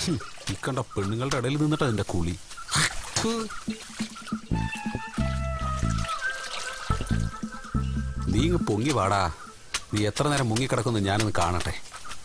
ഹും, ഈ കണ്ട പെണ്ണുങ്ങളുടെ ഇടയിൽ നിന്നിട്ട് അതിന്റെ കുളി ഥു. നീ ഇങ്ങ് പൊങ്ങി വാടാ നീ എത്ര നേരം മുങ്ങിക്കിടക്കുന്നു ഞാനൊന്ന് കാണട്ടെ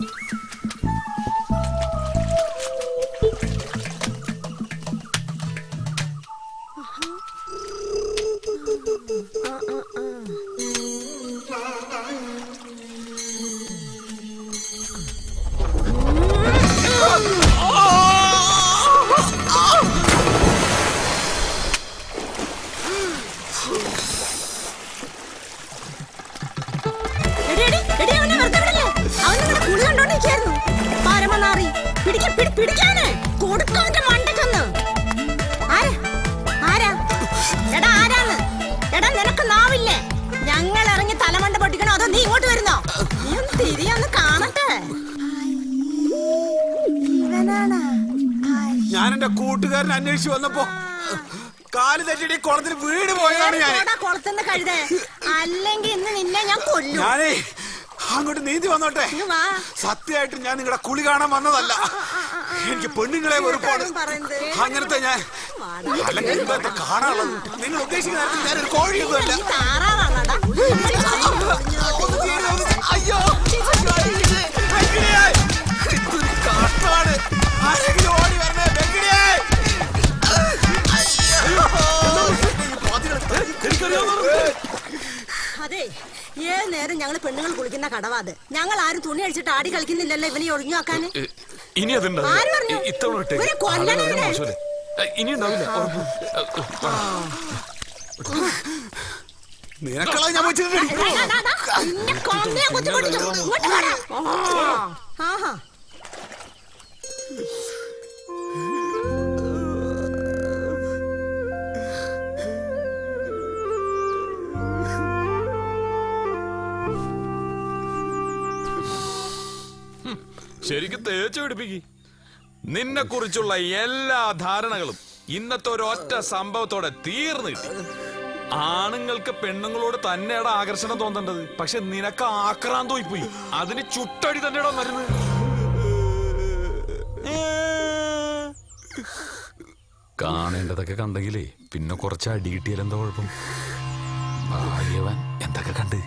എടി, എടി, എടി, അവനെ വെറുതെ വിടല്ലേ? അവൻ നിങ്ങളുടെ കുളി കണ്ടോണ്ടിരിക്കുകയായിരുന്നു. പരമനാറി. പിടിക്ക്, പിടി, പിടിക്കാന്. കൊടുക്ക് അവന്റെ മണ്ടയ്ക്കൊന്ന്. ആരാ? ആരാ? എടാ, ആരാന്ന്? എടാ, നിനക്ക് നാവില്ലേ? ഞങ്ങൾ ഇറങ്ങി തലമണ്ട പൊട്ടിക്കണോ അതോ നീ ഇങ്ങോട്ട് വരുന്നോ നീ ഒന്ന് തിരിയൊന്ന് കാണട്ടെ ഇവനാണാ ഞാൻ എന്റെ കൂട്ടുകാരൻ അന്വേഷിച്ച് വന്നപ്പോ കാല് തെറ്റിട്ട് കുളത്തിൽ വീട് പോയതാണ് ഞാൻ പോടാ കുളത്തുനിന്ന് കഴുതേ അല്ലെങ്കിൽ ഇന്ന് നിന്നെ ഞാൻ കൊല്ലും ഞാനേ അങ്ങോട്ട് നീന്തി വന്നോട്ടെ ഇങ്ങ് വാ സത്യമായിട്ട് ഞാൻ നിങ്ങളുടെ കുളി കാണാൻ വന്നതല്ല എനിക്ക് പെണ്ണുങ്ങളെ വെറുപ്പാണ് പറയുന്നത് അങ്ങനത്തെ ഞാൻ അല്ലെങ്കിൽ ഇന്നത്തെ കാണാനുള്ളത് നിങ്ങൾ ഉദ്ദേശിക്കുന്ന നേരത്തിൽ ഞാനൊരു കോഴിയൊന്നുമല്ല നീ താറാവാണോടാ ഒന്നും ചെയ്യരുത്. അയ്യോ അയ്യോ, അടിക്കരുത്. വെങ്കിടിയേ. ഇതൊരു കാട്ടാണ് ആരെങ്കിലും ഓടി വരണേ വെങ്കിടിയേ. അയ്യോ. ഈ പാതികളെ എനിക്കറിയാവുന്ന അതെ ഏത് നേരം ഞങ്ങൾ പെണ്ണുങ്ങൾ കുളിക്കുന്ന കടവാ അത് ഞങ്ങൾ ആരും തുണി അടിച്ചിട്ട് ആടി കളിക്കുന്നില്ലല്ലോ ഇവനെ ഒഴിഞ്ഞു വെക്കാന് എ, ഇനി അതുണ്ടാവില്ല ആര് പറഞ്ഞു? ഇ- ഇത്തവണ ഇട്ടേക്ക്. ഇവരെ കൊല്ലണം ആളുകൾ ഇവരെ. മോശമല്ലേ? എ, ഇനി ഉണ്ടാവില്ല ഉറപ്പ്. എ, എ, വേണം. നിനക്കളെ ഞാൻ വെച്ചിട്ടുണ്ട് ദാ, ദാ, ദാ, നിന്നെ കൊന്നേ കുത്തി പൊട്ടിക്കും. ഇങ്ങോട്ട് വാടാ. ആ, ആഹാ. ശരിക്കും തേച്ചു പിടിപ്പിക്ക് നിന്നെ കുറിച്ചുള്ള എല്ലാ ധാരണകളും ഇന്നത്തെ ഒരൊറ്റ സംഭവത്തോടെ തീർന്നു കിട്ടി ആണുങ്ങൾക്ക് പെണ്ണുങ്ങളോട് തന്നെയാണ് ആകർഷണം തോന്നേണ്ടത് പക്ഷെ നിനക്ക് ആക്രാന്തമായി പോയി അതിന് ചുട്ടടി തന്നെയാണോ മരുന്ന് കാണേണ്ടതൊക്കെ കണ്ടെങ്കിലേ പിന്നെ കുറച്ച് അടി കിട്ടിയാൽ എന്താ കുഴപ്പം ഭാഗ്യവാൻ എന്തൊക്കെ കണ്ട്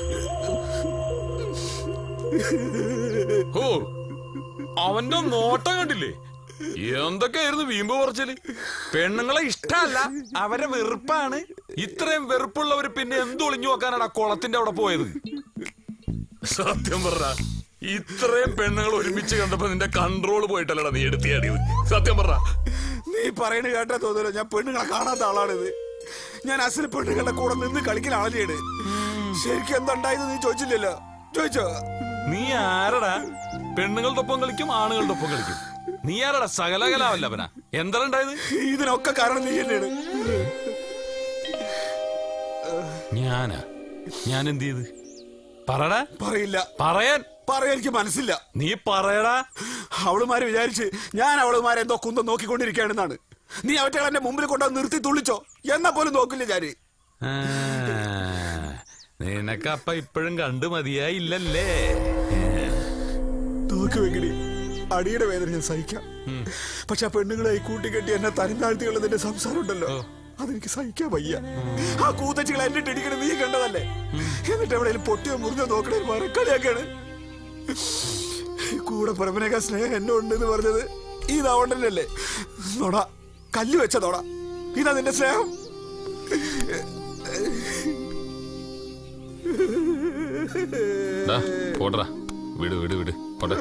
ഓ അവന്റെ നോട്ടം കണ്ടില്ലേ എന്തൊക്കെയായിരുന്നു വീമ്പ് പറച്ചല് പെണ്ണുങ്ങളെ ഇഷ്ടമല്ല അവരെ വെറുപ്പാണ് ഇത്രയും വെറുപ്പുള്ളവര് പിന്നെ എന്ത് ഒളിഞ്ഞു നോക്കാനാണ് ആ കുളത്തിന്റെ അവിടെ പോയത് സത്യം പറ ഇത്രയും പെണ്ണുങ്ങൾ ഒരുമിച്ച് കണ്ടപ്പോ നിന്റെ കൺട്രോൾ പോയിട്ടല്ലടാ നീ എടുത്തിയാടിയത് സത്യം പറ നീ പറയണ കേട്ടാ തോന്നുന്നു ഞാൻ പെണ്ണുങ്ങളെ കാണാത്ത ആളാണിത് ഞാൻ അസൽ പെണ്ണുങ്ങളുടെ കൂടെ നിന്ന് കളിക്കുന്ന ആളെയാണ് ശരിക്കും എന്തുണ്ടായത് നീ ചോദിച്ചില്ലല്ലോ ചോദിച്ചോ നീ ആരടാ പെണ്ണുങ്ങളുടെ ഒപ്പം കളിക്കും ആണുങ്ങളുടെ ഒപ്പം കളിക്കും നീ ആരടാ സകലകലാവല്ലവനാ എന്താ ഉണ്ടായത് ഇതിനൊക്കെ കാരണം നീ തന്നെയാണ് ഞാനാ ഞാൻ എന്ത് ചെയ്ത് പറടാ പറയില്ല പറയാൻ പറയാൻ എനിക്ക് മനസ്സില്ല നീ പറയടാ അവളുമാര് വിചാരിച്ച് ഞാൻ അവളുമാരെ എന്തോ കുന്തം നോക്കിക്കൊണ്ടിരിക്കുകയാണെന്നാണ് നീ അവറ്റകൾ എന്റെ മുമ്പിൽ കൊണ്ടുവന്ന് നിർത്തി തുള്ളിച്ചോ എന്നാ പോലും നോക്കില്ല ഞാന് ആ, നിനക്കപ്പ ഇപ്പോഴും കണ്ടു മതിയായില്ലല്ലേ നോക്കുവെങ്കിലേ അടിയുടെ വേദന ഞാൻ സഹിക്കാം പക്ഷെ ആ പെണ്ണുങ്ങളെ ഈ കൂട്ടിക്കെട്ടി എന്നെ തരം താഴ്ത്തിയുള്ളതിന്റെ സംസാരം ഉണ്ടല്ലോ അതെനിക്ക് സഹിക്കാൻ വയ്യ ആ കൂത്തച്ചികൾ എന്നെ ഇടിക്കണ നീ കണ്ടതല്ലേ എന്നിട്ട് എവിടെയും പൊട്ടിയോ മുറിഞ്ഞോ നോക്കണേ മറക്കളിയാക്കാണ് കൂടെ പ്രഭനേക്കാ സ്നേഹം എന്നെ ഉണ്ടെന്ന് പറഞ്ഞത് ഈ നാവണ്ടല്ലേ നോട കല്ല് വെച്ച നോട ഇതാ നിന്റെ സ്നേഹം ദാ, പോട്ടെടാ വിട് വിട് വിട് പോട്ടെ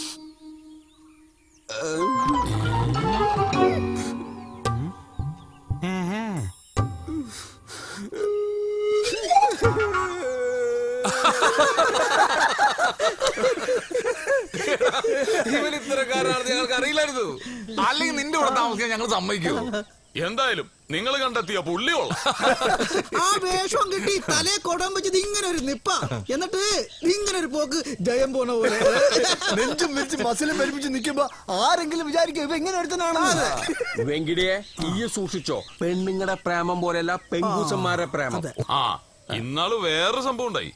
ഇവൻ ഇത്തരക്കാരാണെന്ന് ഞങ്ങൾക്ക് അറിയില്ലായിരുന്നു അല്ലെങ്കിൽ നിന്റെ കൂടെ താമസിക്കാൻ ഞങ്ങൾ സമ്മതിക്കൂ എന്തായാലും നിങ്ങൾ കണ്ടെത്തിയ പുള്ളിയോളാം ആ വേഷം കിട്ടി തലേ കൊടം വെച്ചത് ഇങ്ങനെ ഒരു നിപ്പ എന്നിട്ട് ഇങ്ങനെ ഒരു പോക്ക് ജയം പോണ പോലെ നെഞ്ചും വിരിച്ച് മസിലും പരിപ്പിച്ച് നിൽക്കുമ്പോ ആരെങ്കിലും വിചാരിക്കും ഇവ എങ്ങനെ ഒരുത്തനാണ് വെങ്കിടിയെ ഈ സൂക്ഷിച്ചോ പെണ്ണുങ്ങളുടെ പ്രേമം പോലെയല്ല പെങ്കൂസന്മാരെ പ്രേമം ആ ഇന്നാള് വേറെ സംഭവം ഉണ്ടായി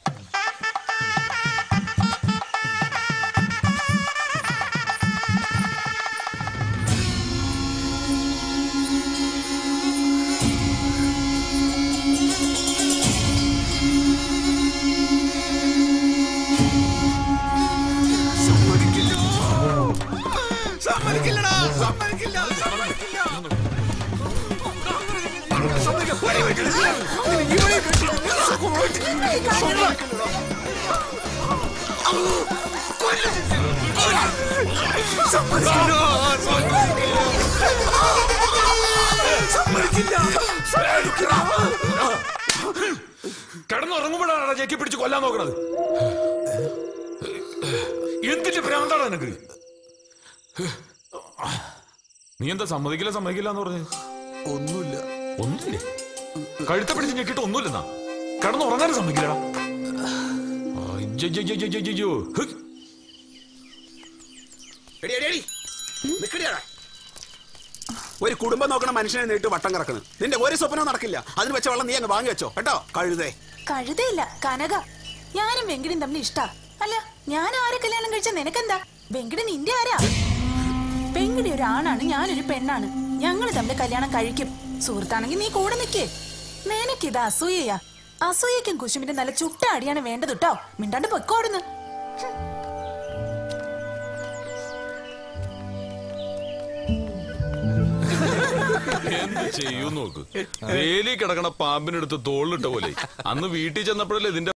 സമ്മതിക്കില്ലടാ സമ്മതിക്കില്ല സമ്മതിക്കില്ല കിടന്നുറങ്ങുമ്പോഴാണ് ഞെക്കി പിടിച്ച് കൊല്ലാൻ നോക്കണത് എന്തിന്റെ ഭ്രാന്താണ് നിനക്ക് നീ എന്താ സമ്മതിക്കില്ല സമ്മതിക്കില്ല എന്ന് പറഞ്ഞത് ഒന്നുമില്ല ഒന്നുമില്ലേ കഴുത്ത പിടിച്ച് ഞെക്കിട്ട് ഒന്നുമില്ലെന്നാ കിടന്നുറങ്ങാനും സമ്മതിക്കില്ലടാ അയ്യയ്യയ്യയ്യയ്യോ. ഹ്. എടി, എടി, എടി. നിക്കടിയാടാ. ഒരു കുടുംബം നോക്കണ മനുഷ്യനെ നീട്ട് വട്ടം കിടക്കണ് നിന്റെ ഒരു സ്വപ്നവും നടക്കില്ല അതിന് വെച്ച വെള്ളം നീ അങ്ങ് വാങ്ങി വെച്ചോ കേട്ടോ കഴുതേ കഴുതയില്ല കനക ഞാനും വെങ്കിടും തമ്മിൽ ഇഷ്ടാ അല്ല ഞാൻ ആരെ കല്യാണം കഴിച്ച നിനക്കെന്താ വെങ്കിട് നിന്റെ ആരാ വെങ്കിടി ഒരു ആണാണ് ഞാനൊരു പെണ്ണാണ് ഞങ്ങൾ തമ്മിൽ കല്യാണം കഴിക്കും സുഹൃത്താണെങ്കിൽ നീ കൂടെ നിക്കേ നിനക്കിത് അസൂയയാ അസൂയക്കും കുശുമിന്റെ നല്ല ചുട്ട അടിയാണ് വേണ്ടത് കേട്ടോ മിണ്ടാണ്ട് പൊക്കോടുന്ന് എന്ത് ചെയ്യും നോക്ക് വേലി കിടക്കണ പാമ്പിനെടുത്ത് തോളിലിട്ട പോലെ അന്ന് വീട്ടിൽ ചെന്നപ്പോഴല്ലേ ഇതിന്റെ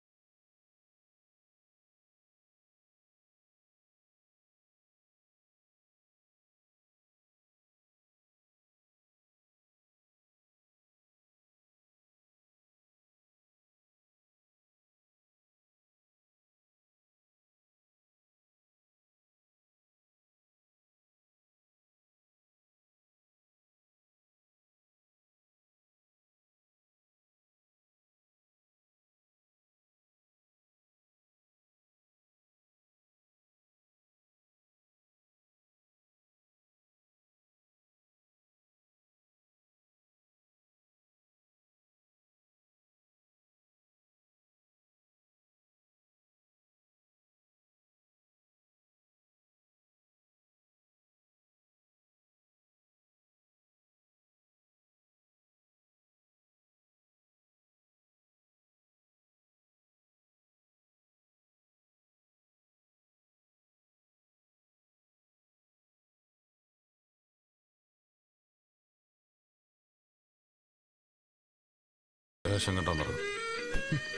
വേഷം കെട്ടാൻ പറഞ്ഞു